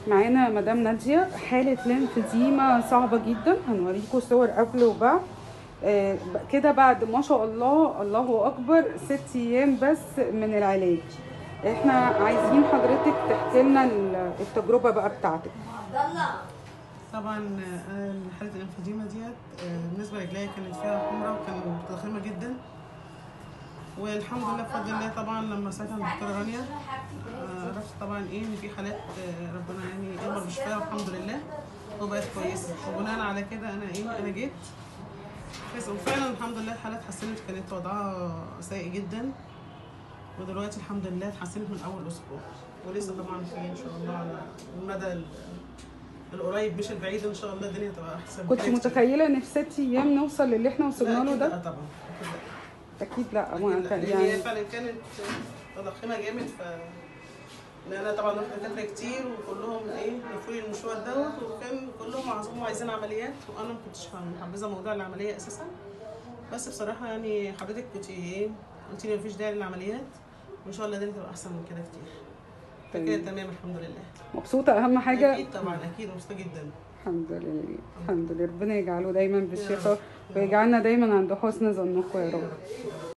معانا مدام ناديه حاله ليمفيديما صعبه جدا هنوريكم صور قبل وبعد آه، كده بعد ما شاء الله الله اكبر ست ايام بس من العلاج احنا عايزين حضرتك تحكي لنا ال- التجربه بقى بتاعتك طبعا آه، حالة الانفيديما ديت آه، بالنسبة لرجليا كانت فيها حمرة وكانت متضخمة جدا والحمد لله بفضل الله طبعا لما ساعتها الدكتورة رانيا آه، عرفت طبعا ايه ان في حالات آه، ربنا يعني يقدر بشفاها والحمد لله وبقت كويسة وبناء على كده انا ايه انا جيت بس وفعلا الحمد لله الحالة اتحسنت كانت وضعها سيء جدا ودلوقتي الحمد لله اتحسنت من اول اسبوع ولسه طبعا في ان شاء الله على المدى ال- القريب مش البعيد ان شاء الله الدنيا تبقى احسن كنت بكتير. متخيله ان في ست ايام نوصل للي احنا لا، وصلنا له أكيد ده لا طبعا اكيد لا أكيد ما لا. كان- لان هي يعني فعلا كانت مضخمه جامد ف لان انا طبعا رحت دكاتره كتير وكلهم ايه لفوا لي المشوار دوت وكان كلهم عايزين عايزين عمليات وانا ما كنتش محبذه موضوع العمليه اساسا بس بصراحه يعني حضرتك كنت ايه قلت لي مفيش داعي للعمليات وان شاء الله الدنيا تبقى احسن من كده كتير فكده طيب. تمام الحمد لله مبسوطه اهم حاجه اكيد طبعا اكيد مبسوطه جدا الحمد لله الحمد لله ربنا يجعله دايما بالشفاء ويجعلنا دايما عند حسن ظنكم يا رب